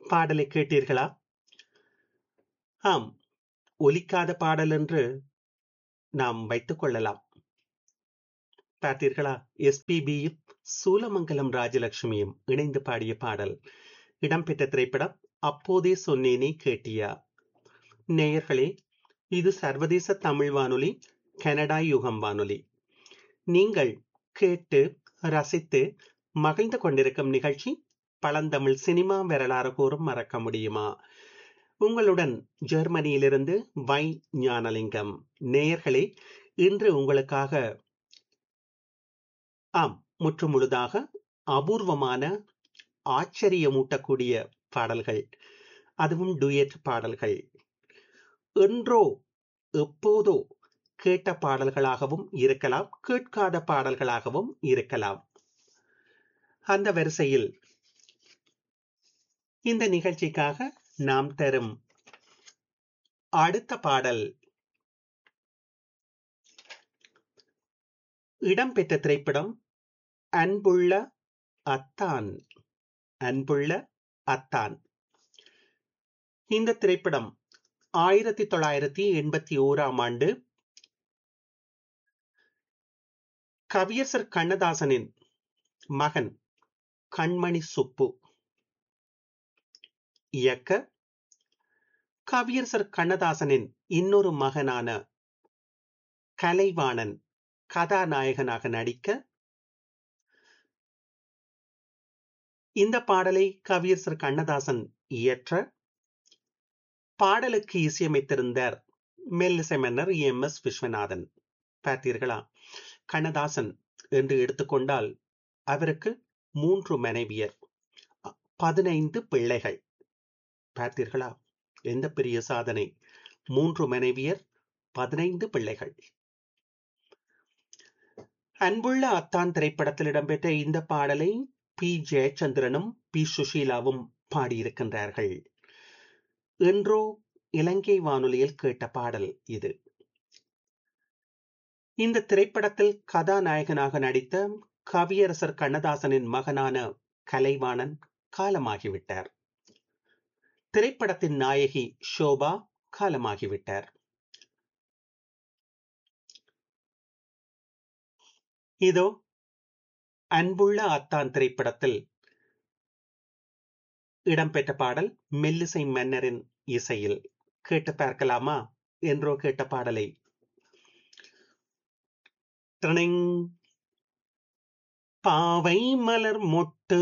பாடலை கேட்டீர்களா ஆம் ஒலிக்காத பாடல் என்று நாம் வைத்துக் கொள்ளலாம் பார்த்தீர்களா எஸ்பிபியும் சூலமங்கலம் ராஜலட்சுமியும் இணைந்து பாடிய பாடல் இடம்பெற்ற திரைப்படம் அப்போதே சொன்னேனே கேட்டியா நேயர்களே இது சர்வதேச தமிழ் வானொலி கனடா யுகம் வானொலி நீங்கள் கேட்டு ரசித்து மகிழ்ந்து கொண்டிருக்கும் நிகழ்ச்சி பழந்தமிழ் சினிமா வரலாறு கூறும் மறக்க முடியுமா உங்களுடன் ஜெர்மனியிலிருந்து வை ஞானலிங்கம் நேயர்களே இன்று உங்களுக்காக ஆம் முற்று முழுதாக அபூர்வமான ஆச்சரியமூட்டக்கூடிய பாடல்கள் அதுவும் டுயட் பாடல்கள் என்றோ எப்போதோ கேட்ட பாடல்களாகவும் இருக்கலாம் கேட்காத பாடல்களாகவும் இருக்கலாம் அந்த வரிசையில் இந்த நிகழ்ச்சிக்காக நாம் தரும் அடுத்த பாடல் இடம்பெற்ற திரைப்படம் அன்புள்ள அத்தான் அன்புள்ள அத்தான் இந்த திரைப்படம் ஆயிரத்தி தொள்ளாயிரத்தி எண்பத்தி ஓராம் ஆண்டு கவியரசர் கண்ணதாசனின் மகன் கண்மணி சுப்பு இயக்க கவியரசர் கண்ணதாசனின் இன்னொரு மகனான கலைவாணன் கதாநாயகனாக நடிக்க இந்த பாடலை கவியரசர் கண்ணதாசன் இயற்ற பாடலுக்கு இசையமைத்திருந்தார் மெல்லிசை மன்னர் எம் எஸ் விஸ்வநாதன் பார்த்தீர்களா கண்ணதாசன் என்று எடுத்துக்கொண்டால் அவருக்கு மூன்று மனைவியர் பதினைந்து பிள்ளைகள் பார்த்தீர்களா எந்த பெரிய சாதனை மூன்று மனைவியர் பதினைந்து பிள்ளைகள் அன்புள்ள அத்தான் திரைப்படத்தில் இடம்பெற்ற இந்த பாடலை பி ஜெயச்சந்திரனும் பி சுஷீலாவும் பாடியிருக்கின்றார்கள் என்றோ இலங்கை வானொலியில் கேட்ட பாடல் இது இந்த திரைப்படத்தில் கதாநாயகனாக நடித்த கவியரசர் கண்ணதாசனின் மகனான கலைவாணன் காலமாகிவிட்டார் திரைப்படத்தின் நாயகி ஷோபா காலமாகிவிட்டார் இதோ அன்புள்ள அத்தான் திரைப்படத்தில் இடம்பெற்ற பாடல் மெல்லிசை மன்னரின் இசையில் கேட்டு பார்க்கலாமா என்றோ கேட்ட பாடலை பாவை மலர் மொட்டு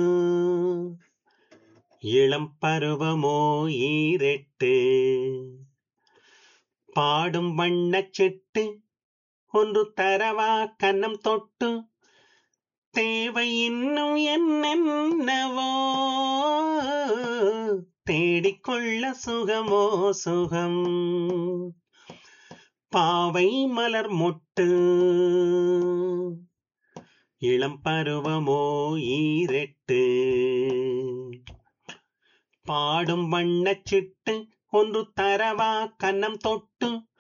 இளம் பருவமோ ஈரெட்டு பாடும் வண்ணச் செட்டு ஒன்று தரவா கன்னம் தொட்டு தேவை இன்னும் என்னென்னவோ தேடிக்கொள்ள சுகமோ சுகம் பாவை மலர் மொட்டு இளம் பருவமோ ஈரெட்டு பாடும் வண்ணச் சிட்டு ஒன்று தரவா கன்னம் தொட்டு